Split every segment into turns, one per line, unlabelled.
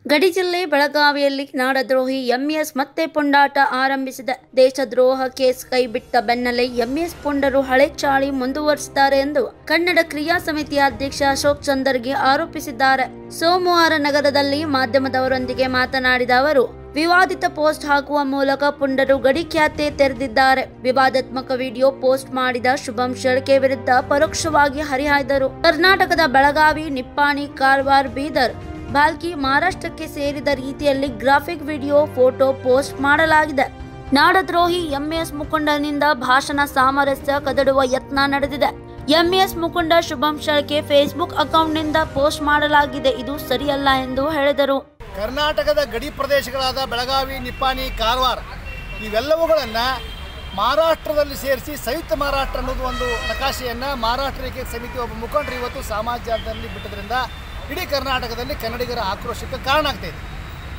ಗಡಿ ಜಿಲ್ಲೆ ಬೆಳಗಾವಿಯಲ್ಲಿ ನಾಡದ್ರೋಹಿ ಎಂಇಎಸ್ ಮತ್ತೆ ಪುಂಡಾಟ ಆರಂಭಿಸಿದೆ ದೇಶದ್ರೋಹ ಕೇಸ್ ಕೈಬಿಟ್ಟ ಬೆನ್ನಲ್ಲೇ ಎಂಇಎಸ್ ಪುಂಡರು ಹಳೆ ಚಾಳಿ ಮುಂದುವರಿಸಿದ್ದಾರೆ ಎಂದು ಕನ್ನಡ ಕ್ರಿಯಾ ಸಮಿತಿಯ ಅಧ್ಯಕ್ಷ ಅಶೋಕ್ ಚಂದರ್ಗಿ ಆರೋಪಿಸಿದ್ದಾರೆ ಸೋಮವಾರ ನಗರದಲ್ಲಿ ಮಾಧ್ಯಮದವರೊಂದಿಗೆ ಮಾತನಾಡಿದ ಅವರು ವಿವಾದಿತ ಪೋಸ್ಟ್ ಹಾಕುವ ಮೂಲಕ ಪುಂಡರು ಗಡಿ ಖ್ಯಾತೆ ತೆರೆದಿದ್ದಾರೆ ವಿವಾದಾತ್ಮಕ ವಿಡಿಯೋ ಪೋಸ್ಟ್ ಮಾಡಿದ ಶುಭಂ ಶೆಳ್ಕೆ ವಿರುದ್ಧ ಪರೋಕ್ಷವಾಗಿ ಹರಿಹಾಯ್ದರು ಕರ್ನಾಟಕದ ಬೆಳಗಾವಿ ನಿಪ್ಪಾಣಿ ಕಾರವಾರ ಬೀದರ್ ಬಾಲ್ಕಿ ಮಹಾರಾಷ್ಟ್ರಕ್ಕೆ ಸೇರಿದ ರೀತಿಯಲ್ಲಿ ಗ್ರಾಫಿಕ್ ವಿಡಿಯೋ ಫೋಟೋ ಪೋಸ್ಟ್ ಮಾಡಲಾಗಿದೆ ನಾಡದ್ರೋಹಿ ಎಂಎಸ್ ಮುಕುಂಡನಿಂದ ಭಾಷಣ ಸಾಮರಸ್ಯ ಕದಡುವ ಯತ್ನ ನಡೆದಿದೆ ಎಂಎಸ್ ಮುಕುಂಡ ಶುಭಂ ಶೆಳ್ಕೆ ಫೇಸ್ಬುಕ್ ಅಕೌಂಟ್ನಿಂದ ಪೋಸ್ಟ್ ಮಾಡಲಾಗಿದೆ ಇದು ಸರಿಯಲ್ಲ ಎಂದು ಹೇಳಿದರು
ಕರ್ನಾಟಕದ ಗಡಿ ಪ್ರದೇಶಗಳಾದ ಬೆಳಗಾವಿ ನಿಪ್ಪಾಣಿ ಕಾರವಾರ ಇವೆಲ್ಲವುಗಳನ್ನು ಮಹಾರಾಷ್ಟ್ರದಲ್ಲಿ ಸೇರಿಸಿ ಸಂಯುಕ್ತ ಮಹಾರಾಷ್ಟ್ರ ಅನ್ನೋದು ಒಂದು ನಕಾಶೆಯನ್ನು ಮಹಾರಾಷ್ಟ್ರ ಏಕೈಕ ಸಮಿತಿ ಒಬ್ಬ ಮುಖಂಡರು ಇವತ್ತು ಸಮಾಜ ಜಾಲದಲ್ಲಿ ಬಿಟ್ಟದ್ರಿಂದ ಇಡೀ ಕರ್ನಾಟಕದಲ್ಲಿ ಕನ್ನಡಿಗರ ಆಕ್ರೋಶಕ್ಕೆ ಕಾರಣ ಆಗ್ತಾ ಇದೆ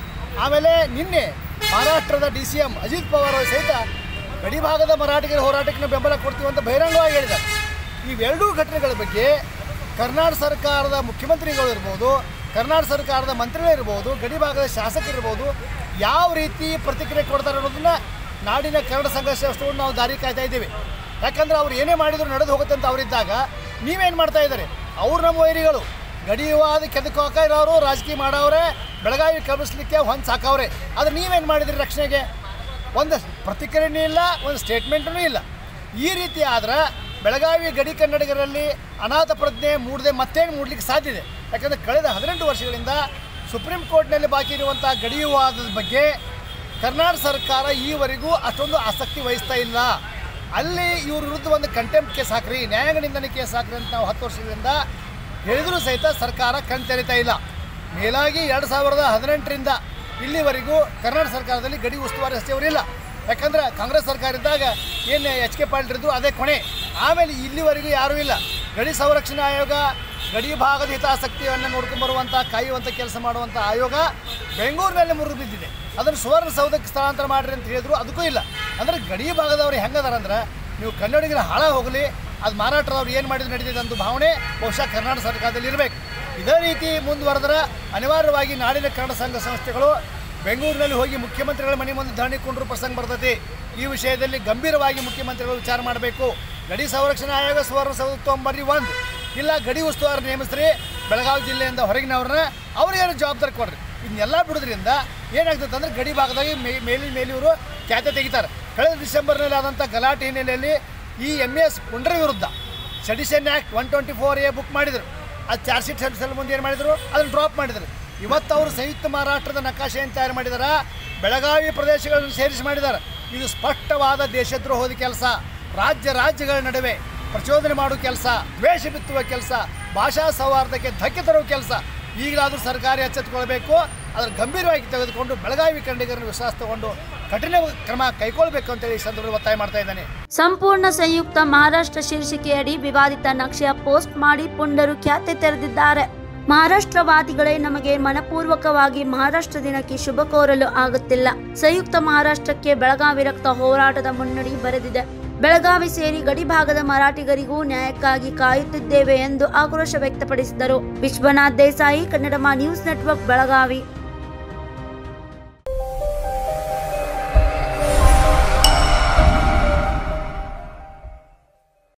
ಆಮೇಲೆ ನಿನ್ನೆ ಮಹಾರಾಷ್ಟ್ರದ D C M Ajit Pawar ಅವರು ಸಹಿತ ಗಡಿ ಭಾಗದ ಮರಾಠಿಗರ ಹೋರಾಟಕ್ಕೆ ನಾವು ಬೆಂಬಲ ಕೊಡ್ತೀವಿ ಅಂತ ಬಹಿರಂಗವಾಗಿ ಹೇಳಿದ್ದಾರೆ ಇವೆರಡೂ ಘಟನೆಗಳ ಬಗ್ಗೆ ಕರ್ನಾಟಕ ಸರ್ಕಾರದ ಮುಖ್ಯಮಂತ್ರಿಗಳು ಇರ್ಬೋದು ಕರ್ನಾಟಕ ಸರ್ಕಾರದ ಮಂತ್ರಿಗಳಿರ್ಬೋದು ಗಡಿ ಭಾಗದ ಶಾಸಕರಿರ್ಬೋದು ಯಾವ ರೀತಿ ಪ್ರತಿಕ್ರಿಯೆ ಕೊಡ್ತಾರೆ ಅನ್ನೋದನ್ನ ನಾಡಿನ ಕನ್ನಡ ಸಂಘರ್ಷವನ್ನು ನಾವು ದಾರಿ ಕಾಯ್ತಾ ಇದ್ದೀವಿ ಯಾಕಂದ್ರೆ ಅವ್ರು ಏನೇ ಮಾಡಿದ್ರು ನಡೆದು ಹೋಗುತ್ತೆ ಅಂತ ಅವರಿದ್ದಾಗ ನೀವೇನು ಮಾಡ್ತಾ ಇದ್ದಾರೆ ಅವ್ರು ನಮ್ಮ ವೈರಿಗಳು ಗಡಿವಾದ ಕೆದಕೋಕ ಇರೋರು ರಾಜಕೀಯ ಮಾಡವ್ರೆ ಬೆಳಗಾವಿ ಕಳಿಸ್ಲಿಕ್ಕೆ ಹೊಂದು ಸಾಕವ್ರೆ ಆದ್ರೆ ನೀವೇನು ಮಾಡಿದ್ರಿ ರಕ್ಷಣೆಗೆ ಒಂದು ಪ್ರತಿಕ್ರಿಯೆನೂ ಇಲ್ಲ ಒಂದು ಸ್ಟೇಟ್ಮೆಂಟೂ ಇಲ್ಲ ಈ ರೀತಿ ಆದ್ರೆ ಬೆಳಗಾವಿ ಗಡಿ ಕನ್ನಡಿಗರಲ್ಲಿ ಅನಾಥ ಪ್ರಜ್ಞೆ ಮೂಡದೆ ಮತ್ತೇನು ಮೂಡಲಿಕ್ಕೆ ಸಾಧ್ಯ ಇದೆ ಯಾಕಂದರೆ ಕಳೆದ ಹದಿನೆಂಟು ವರ್ಷಗಳಿಂದ ಸುಪ್ರೀಂ ಕೋರ್ಟ್ನಲ್ಲಿ ಬಾಕಿ ಇರುವಂಥ ಗಡಿ ವಿವಾದದ ಬಗ್ಗೆ ಕರ್ನಾಟಕ ಸರ್ಕಾರ ಈವರೆಗೂ ಅಷ್ಟೊಂದು ಆಸಕ್ತಿ ವಹಿಸ್ತಾ ಇಲ್ಲ ಅಲ್ಲಿ ಇವ್ರ ವಿರುದ್ಧ ಒಂದು ಕಂಟೆಂಪ್ಟ್ ಕೇಸ್ ಹಾಕ್ರಿ ನ್ಯಾಯಾಂಗ ನಿಂದನೆ ಕೇಸ್ ಹಾಕ್ರಿ ಅಂತ ನಾವು ಹತ್ತು ವರ್ಷಗಳಿಂದ ಹೇಳಿದರೂ ಸಹಿತ ಸರ್ಕಾರ ಕಣ್ ತೆರಿತಾ ಇಲ್ಲ ಮೇಲಾಗಿ ಎರಡು ಸಾವಿರದ ಹದಿನೆಂಟರಿಂದ ಇಲ್ಲಿವರೆಗೂ ಕರ್ನಾಟಕ ಸರ್ಕಾರದಲ್ಲಿ ಗಡಿ ಉಸ್ತುವಾರಿ ಸಚಿವರಿಲ್ಲ ಯಾಕಂದ್ರೆ ಕಾಂಗ್ರೆಸ್ ಸರ್ಕಾರ ಇದ್ದಾಗ ಏನು ಎಚ್ ಕೆ ಪಾಟೀಲ್ ಇದ್ರು ಅದೇ ಕೊನೆ ಆಮೇಲೆ ಇಲ್ಲಿವರೆಗೂ ಯಾರೂ ಇಲ್ಲ ಗಡಿ ಸಂರಕ್ಷಣಾ ಆಯೋಗ ಗಡಿ ಭಾಗದ ಹಿತಾಸಕ್ತಿಯನ್ನು ನೋಡ್ಕೊಂಬರುವಂಥ ಕಾಯುವಂಥ ಕೆಲಸ ಮಾಡುವಂಥ ಆಯೋಗ ಬೆಂಗಳೂರಿನಲ್ಲಿ ಮುರಿದು ಬಿದ್ದಿದೆ ಅದನ್ನು ಸುವರ್ಣಸೌಧಕ್ಕೆ ಸ್ಥಳಾಂತರ ಮಾಡಿರಿ ಅಂತ ಹೇಳಿದ್ರು ಅದಕ್ಕೂ ಇಲ್ಲ ಅಂದರೆ ಗಡಿ ಭಾಗದವ್ರು ಹೆಂಗದಾರ ಅಂದ್ರೆ ನೀವು ಕನ್ನಡಿಗರ ಹಾಳ ಹೋಗಲಿ ಅದು ಮಾರಾಟದವ್ರು ಏನು ಮಾಡಿದ್ರು ನಡೀತಿದೆ ಅಂತ ಭಾವನೆ ಬಹುಶಃ ಕರ್ನಾಟಕ ಸರ್ಕಾರದಲ್ಲಿ ಇರಬೇಕು ಇದೇ ರೀತಿ ಮುಂದುವರೆದ್ರೆ ಅನಿವಾರ್ಯವಾಗಿ ನಾಡಿನ ಕನ್ನಡ ಸಂಘ ಸಂಸ್ಥೆಗಳು ಬೆಂಗಳೂರಿನಲ್ಲಿ ಹೋಗಿ ಮುಖ್ಯಮಂತ್ರಿಗಳ ಮನೆ ಮುಂದೆ ಧರಣಿ ಕೊಂಡ್ರು ಪ್ರಸಂಗ ಬರ್ತೈತಿ ಈ ವಿಷಯದಲ್ಲಿ ಗಂಭೀರವಾಗಿ ಮುಖ್ಯಮಂತ್ರಿಗಳು ವಿಚಾರ ಮಾಡಬೇಕು ಗಡಿ ಸಂರಕ್ಷಣಾ ಆಯೋಗ ಸುವರ್ಣಸೌಧ ತೊಗೊಂಬರ್ರಿ ಒಂದು ಇಲ್ಲ ಗಡಿ ಉಸ್ತುವಾರಿ ನೇಮಿಸ್ರಿ ಬೆಳಗಾವಿ ಜಿಲ್ಲೆಯಿಂದ ಹೊರಗಿನವ್ರನ್ನ ಅವ್ರಿಗೇನು ಜವಾಬ್ದಾರಿ ಕೊಡ್ರಿ ಇದನ್ನೆಲ್ಲ ಬಿಡೋದ್ರಿಂದ ಏನಾಗ್ತದೆ ಅಂದ್ರೆ ಗಡಿ ಭಾಗದಾಗಿ ಮೇ ಮೇಲಿನ ಮೇಲೆ ಇವರು ಖ್ಯಾತೆ ತೆಗಿತಾರೆ ಕಳೆದ ಡಿಸೆಂಬರ್ನಲ್ಲಿ ಆದಂಥ ಗಲಾಟೆ ಹಿನ್ನೆಲೆಯಲ್ಲಿ ಈ ಎಮ್ ಎಸ್ ಪುಂಡ್ರ ವಿರುದ್ಧ sedition act one twenty four A book ಮಾಡಿದರು ಅದು ಚಾರ್ಜ್ ಶೀಟ್ ಸಲ್ಲಿಸಲು ಮುಂದೆ ಏನು ಮಾಡಿದರು ಅದನ್ನು ಡ್ರಾಪ್ ಮಾಡಿದರು ಇವತ್ತು ಅವರು ಸಂಯುಕ್ತ ಮಹಾರಾಷ್ಟ್ರದ ನಕಾಶೆಯನ್ನು ತಯಾರು ಮಾಡಿದ್ದಾರೆ ಬೆಳಗಾವಿ ಪ್ರದೇಶಗಳನ್ನು ಸೇರಿಸಿ ಮಾಡಿದ್ದಾರೆ ಇದು ಸ್ಪಷ್ಟವಾದ ದೇಶದ್ರೋಹದ ಕೆಲಸ ರಾಜ್ಯ ರಾಜ್ಯಗಳ ನಡುವೆ ಪ್ರಚೋದನೆ ಮಾಡುವ ಕೆಲಸ ದ್ವೇಷ ಬಿತ್ತುವ ಕೆಲಸ ಭಾಷಾ ಸೌಹಾರ್ದಕ್ಕೆ ಧಕ್ಕೆ ತರುವ ಕೆಲಸ ಈಗಲಾದರೂ ಸರ್ಕಾರ ಎಚ್ಚೆತ್ತುಕೊಳ್ಬೇಕು ಅದನ್ನು ಗಂಭೀರವಾಗಿ ತೆಗೆದುಕೊಂಡು ಬೆಳಗಾವಿ ಕನ್ನಡಿಗರನ್ನು ವಿಶ್ವಾಸ ತಗೊಂಡು ಕಠಿಣ ಕ್ರಮ ಕೈಗೊಳ್ಳಬೇಕು ಅಂತೇಳಿ ಈ ಸಂದರ್ಭದಲ್ಲಿ ಒತ್ತಾಯ ಮಾಡ್ತಾ ಇದ್ದಾನೆ
ಸಂಪೂರ್ಣ ಸಂಯುಕ್ತ ಮಹಾರಾಷ್ಟ್ರ ಶೀರ್ಷಿಕೆಯಡಿ ವಿವಾದಿತ ನಕ್ಷೆಯ ಪೋಸ್ಟ್ ಮಾಡಿ ಪುಂಡರು ಖ್ಯಾತೆ ತೆರೆದಿದ್ದಾರೆ ಮಹಾರಾಷ್ಟ್ರವಾದಿಗಳೇ ನಮಗೆ ಮನಪೂರ್ವಕವಾಗಿ ಮಹಾರಾಷ್ಟ್ರ ದಿನಕ್ಕೆ ಶುಭ ಕೋರಲು ಆಗುತ್ತಿಲ್ಲ ಸಂಯುಕ್ತ ಮಹಾರಾಷ್ಟ್ರಕ್ಕೆ ಬೆಳಗಾವಿ ರಕ್ತ ಹೋರಾಟದ ಮುನ್ನಡಿ ಬರೆದಿದೆ ಬೆಳಗಾವಿ ಸೇರಿ ಗಡಿ ಭಾಗದ ಮರಾಠಿಗರಿಗೂ ನ್ಯಾಯಕ್ಕಾಗಿ ಕಾಯುತ್ತಿದ್ದೇವೆ ಎಂದು ಆಕ್ರೋಶ ವ್ಯಕ್ತಪಡಿಸಿದರು ವಿಶ್ವನಾಥ್ ದೇಸಾಯಿ ಕನ್ನಡಮ ನ್ಯೂಸ್ ನೆಟ್ವರ್ಕ್ ಬೆಳಗಾವಿ